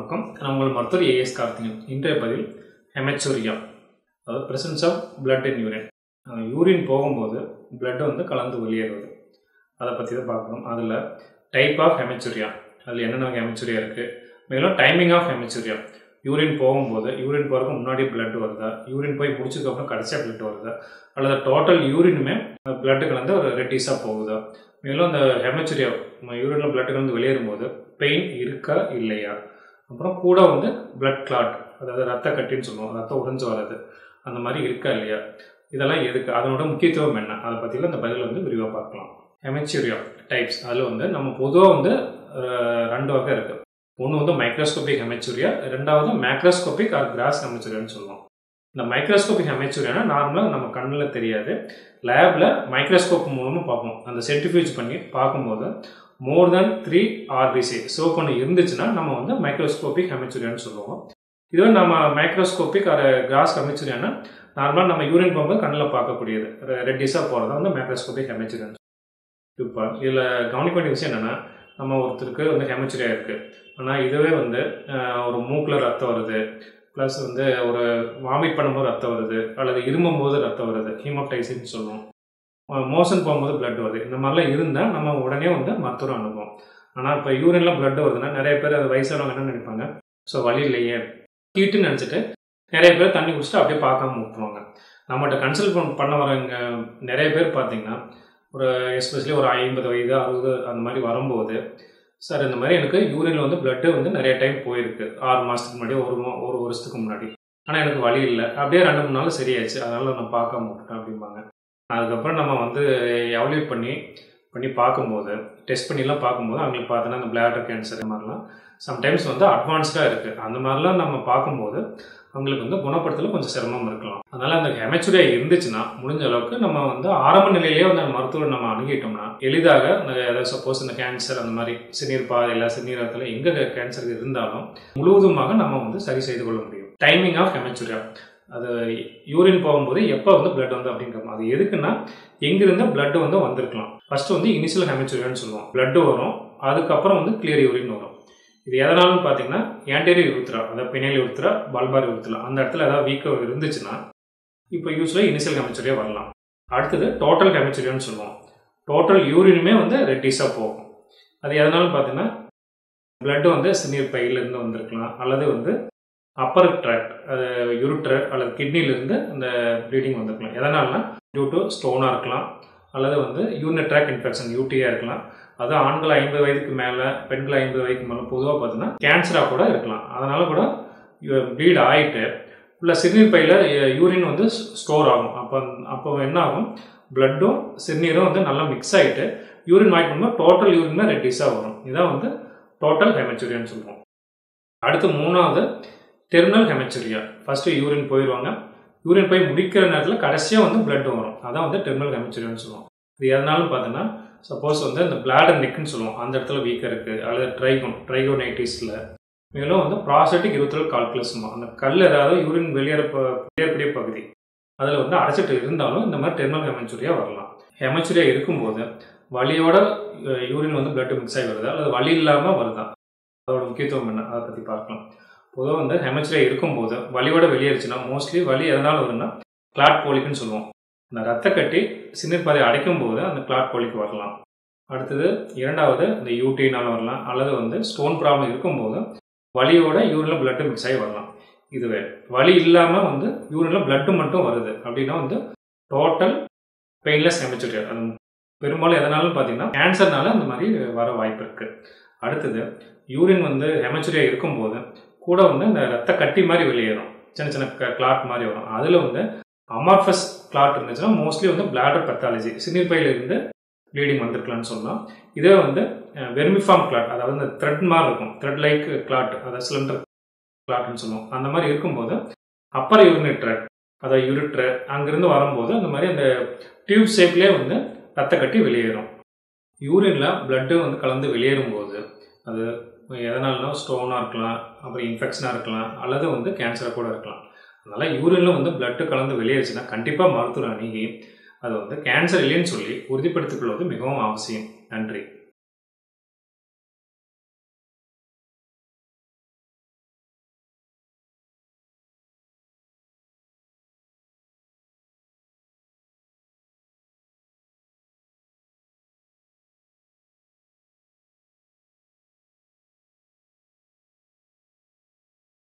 வணக்கம் நான் உங்கள் மருத்துவர் ஏஎஸ் கார்த்திகன் இன்றைய பதில் ஹெமச்சூரியா அதாவது presence of blood in urine urine போகும்போது பிளட் வந்து கலந்து வெளியேறுவது அதை பற்றி தான் பார்க்கணும் அதில் டைப் ஆஃப் ஹெமச்சூரியா அதில் என்னென்ன ஹெமச்சூரியா இருக்குது மேலும் டைமிங் ஆஃப் ஹெமச்சூரியா யூரின் போகும்போது யூரின் போகிறதுக்கு முன்னாடி பிளட் வருதா யூரின் போய் முடிச்சதுக்கப்புறம் கடைசியாக பிளட் வருதா அல்லது டோட்டல் யூரினுமே பிளட்டு கலந்து ஒரு ரெட்டிஸாக போகுதா மேலும் அந்த ஹெமச்சூரியா யூரினில் பிளட் கலந்து வெளியேறும்போது பெயின் இருக்கா இல்லையா அப்புறம் கூட வந்து பிளட் கிளாட் அதாவது ரத்த கட்டின்னு சொல்லுவோம் ரத்தம் உடைஞ்சு வர்றது அந்த மாதிரி இருக்கா இல்லையா இதெல்லாம் எதுக்கு அதனோட முக்கியத்துவம் என்ன அதை பற்றிலாம் இந்த பதில் வந்து விரிவாக பார்க்கலாம் ஹெமச்சூரியா டைப்ஸ் அதில் வந்து நம்ம பொதுவாக வந்து அஹ், ரெண்டு வகை இருக்குது ஒன்று வந்து மைக்ரோஸ்கோபிக் ஹெமச்சூரியா ரெண்டாவது மேக்ரோஸ்கோபிக் ஆர் கிராஸ் ஹெமச்சூரியான்னு சொல்லுவோம் இந்த மைக்ரோஸ்கோபிக் ஹெமச்சூரியானா நார்மலாக நம்ம கண்ணில் தெரியாது லேபில் மைக்ரோஸ்கோப் மூலமாக பார்ப்போம் அந்த சென்ட்ரிஃபியூஜ் பண்ணி பார்க்கும்போது மோர் தென் த்ரீ ஆர்பிசி சிவப்பு ஒன்று இருந்துச்சுன்னா நம்ம வந்து மைக்ரோஸ்கோபிக் ஹெமச்சூரியான்னு சொல்லுவோம் இதுவே நம்ம மைக்ரோஸ்கோபிக் ஆர் கிராஸ் ஹெமச்சூரியானா நார்மலாக நம்ம யூரின் போகும்போது கண்ணில் பார்க்கக்கூடியது ரெட்டிஸாக போகிறது வந்து மைக்ரோஸ்கோபிக் ஹெமச்சூரியான் இப்போ இதில் கவனிக்க வேண்டிய விஷயம் என்னென்னா நம்ம ஒருத்தருக்கு வந்து ஹெமச்சூரியா இருக்குது ஆனால் இதுவே வந்து அஹ், ஒரு மூக்கில் ரத்தம் வருது ப்ளஸ் வந்து ஒரு வாமிட் பண்ணும்போது ரத்தம் வருது அல்லது இருமும் போது ரத்தம் வருது ஹீமோப்டைசின்னு சொல்லுவோம் மோஷன் போகும்போது பிளட் வருது இந்த மாதிரிலாம் இருந்தால் நம்ம உடனே வந்து மருத்துவம் அனுப்புவோம் ஆனால் இப்போ யூரின்ல பிளட் வருதுன்னா நிறைய பேர் அது வயசானவங்க என்ன நினைப்பாங்க ஸோ வழி இல்லையே ஹீட்டுன்னு நினச்சிட்டு நிறைய பேர் தண்ணி குடிச்சிட்டு அப்படியே பார்க்காம விட்டுருவாங்க நம்மகிட்ட கன்சல்ட் பண்ண வரவங்க நிறைய பேர் பார்த்தீங்கன்னா ஒரு எஸ்பெஷலி ஒரு ஐம்பது வயது அறுபது அந்த மாதிரி வரும்போது சார் இந்த மாதிரி எனக்கு யூரின்ல வந்து பிளட்டு வந்து நிறைய டைம் போயிருக்கு ஆறு மாதத்துக்கு முன்னாடி ஒரு மா- ஒரு வருஷத்துக்கு முன்னாடி ஆனால் எனக்கு வழி இல்லை அப்படியே ரெண்டு மூணு நாள் சரியாயிடுச்சு அதனால நான் பார்க்காம விட்டுட்டேன் அப்படிம்பாங்க அதுக்கப்புறம் நம்ம வந்து எவல்யூட் பண்ணி பண்ணி பார்க்கும்போது டெஸ்ட் பண்ணிலாம் பார்க்கும்போது அவங்களுக்கு பார்த்தோன்னா அந்த பிளாடர் கேன்சர் இந்த மாதிரிலாம் சம்டைம்ஸ் வந்து அட்வான்ஸ்டாக இருக்குது அந்த மாதிரிலாம் நம்ம பார்க்கும்போது அவங்களுக்கு வந்து குணப்படுத்தல கொஞ்சம் சிரமம் இருக்கலாம் அதனால அந்த ஹெமச்சுரியா இருந்துச்சுன்னா முடிஞ்ச அளவுக்கு நம்ம வந்து ஆரம்ப நிலையிலேயே வந்து அந்த மருத்துவர் நம்ம அணுகிட்டோம்னா எளிதாக இந்த அதாவது சப்போஸ் இந்த கேன்சர் அந்த மாதிரி சிறுநீர் பாதையில் சிறுநீரகத்தில் எங்கே கேன்சர் இருந்தாலும் முழுவதுமாக நம்ம வந்து சரி செய்து கொள்ள முடியும் டைமிங் ஆஃப் ஹெமச்சுரியா அது யூரின் போகும்போது எப்போ வந்து பிளட் வந்து அப்படிங்கிற அது எதுக்குன்னா எங்கிருந்த பிளட் வந்து வந்திருக்கலாம் ஃபர்ஸ்ட் வந்து இனிஷியல் ஹெமச்சுரியான்னு சொல்லுவோம் பிளட் வரும் அதுக்கப்புறம் வந்து கிளியர் யூரின் வரும் இது எதனாலும் பார்த்தீங்கன்னா ஆன்டீரியர் யூத்ரா அதாவது பிணையல் யூத்ரா பல்பார் யூத்ரா அந்த இடத்துல ஏதாவது வீக்கம் இருந்துச்சுன்னா இப்போ யூஸ்வலாக இனிஷியல் ஹெமச்சுரியா வரலாம் அடுத்தது டோட்டல் ஹெமச்சுரியான்னு சொல்லுவோம் டோட்டல் யூரினுமே வந்து ரெட்டிஸாக போகும் அது எதனாலும் பார்த்தீங்கன்னா blood வந்து சிறுநீர் பையிலிருந்து வந்திருக்கலாம் அல்லது வந்து அப்பர் ட்ராக்ட் அது யூரிட்ரர் அல்லது கிட்னிலேருந்து அந்த ப்ளீடிங் வந்திருக்கலாம் எதனால்னா டியூ டு ஸ்டோனாக இருக்கலாம் அல்லது வந்து யூரினரி ட்ராக் இன்ஃபெக்ஷன் யூடியாக இருக்கலாம் அது ஆண்கள் ஐம்பது வயதுக்கு மேலே பெண்கள் ஐம்பது வயதுக்கு மேலே பொதுவாக பார்த்தீங்கன்னா கேன்சராக கூட இருக்கலாம் அதனால கூட ப்ளீட் ஆகிட்டு உள்ள சிறுநீர் பையில் யூரின் வந்து ஸ்டோர் ஆகும் அப்போ அப்போ என்ன ஆகும் பிளட்டும் சிறுநீரும் வந்து நல்லா மிக்ஸ் ஆகிட்டு யூரின் வாய்ட் பண்ணும்போது டோட்டல் யூரின் ரெட்டிஸாக வரும் இதான் வந்து டோட்டல் ஹெமச்சுரியான்னு சொல்லுவோம் அடுத்து மூணாவது டெர்மினல் ஹெமச்சுரியா ஃபர்ஸ்ட் யூரின் போயிடுவாங்க யூரின் போய் முடிக்கிற நேரத்தில் கடைசியாக வந்து பிளட் வரும் அதான் வந்து டெர்மினல் ஹெமச்சுரியான்னு சொல்லுவோம் இது எதனாலும் பார்த்தீங்கன்னா சப்போஸ் வந்து இந்த பிளாடர் நெக்குன்னு சொல்லுவோம் அந்த இடத்துல வீக்காக இருக்குது அல்லது ட்ரைகோன் ட்ரைகோனைட்டிஸில் மேலும் வந்து ப்ராஸ்டட்டிக் இருபத்தொரு கால்குலஸ்மா அந்த கல் ஏதாவது யூரின் வெளியேற ப- வெளியேறக்கூடிய பகுதி அதில் வந்து அடைச்சிட்டு இருந்தாலும் இந்த மாதிரி டெர்மினல் ஹெமச்சுரியா வரலாம் ஹெமச்சுரியா இருக்கும்போது வலியோட யூரின் வந்து பிளட் மிக்ஸ் ஆகி வருதா அல்லது வலி இல்லாமல் வருதா அதோட முக்கியத்துவம் என்ன அதை பற்றி பார்க்கலாம் பொதுவாக வந்து ஹெமச்சுரியா இருக்கும்போது வலியோட வெளியேறுச்சுன்னா மோஸ்ட்லி வலி எதனால் வரும்னா கிளாட் கோலிக்குன்னு சொல்லுவோம் அந்த ரத்த கட்டி சிறுநீர் பாதை அடைக்கும் போது அந்த கிளாட் கோலிக்கு வரலாம் அடுத்தது இரண்டாவது இந்த யூடினால வரலாம் அல்லது வந்து ஸ்டோன் ப்ராப்ளம் இருக்கும்போது வலியோட யூரின்ல பிளட் மிக்ஸ் ஆகி வரலாம் இதுவே வலி இல்லாமல் வந்து யூரின்ல பிளட்டு மட்டும் வருது அப்படின்னா வந்து டோட்டல் பெயின்லெஸ் ஹெமச்சுரியா அது பெரும்பாலும் எதனாலும் பார்த்தீங்கன்னா கேன்சர்னால அந்த மாதிரி வர வாய்ப்பு இருக்கு அடுத்தது யூரின் வந்து ஹெமச்சுரியா இருக்கும்போது கூட வந்து இந்த ரத்த கட்டி மாதிரி வெளியேறும் சின்ன சின்ன கிளாட் மாதிரி வரும் அதில் வந்து அமார்ஃபஸ் கிளாட் இருந்துச்சுன்னா மோஸ்ட்லி வந்து பிளாடர் பெத்தாலஜி சிறுநீர் பையில இருந்து ப்ளீடிங் வந்திருக்கலாம்னு சொல்லலாம் இதே வந்து வெர்மிஃபார்ம் கிளாட் அதாவது இந்த த்ரெட் மாதிரி இருக்கும் த்ரெட் லைக் கிளாட் அதாவது சிலிண்டர் கிளாட்னு சொல்லுவோம் அந்த மாதிரி இருக்கும்போது அப்பர் யூரினரி ட்ராக் அதாவது யூரிட்ரர் அங்கிருந்து வரும்போது அந்த மாதிரி அந்த டியூப் ஷேப்லேயே வந்து ரத்த கட்டி வெளியேறும் யூரின்ல பிளட்டு வந்து கலந்து வெளியேறும் போது அது எதனாலனா ஸ்டோனாக இருக்கலாம் அப்புறம் இன்ஃபெக்ஷனாக இருக்கலாம் அல்லது வந்து கேன்சராக கூட இருக்கலாம் அதனால யூரின்ல வந்து பிளட்டு கலந்து வெளியேறுச்சுன்னா கண்டிப்பாக மருத்துவர் அணுகி அது வந்து கேன்சர் இல்லைன்னு சொல்லி உறுதிப்படுத்திக் கொள்வது மிகவும் அவசியம் நன்றி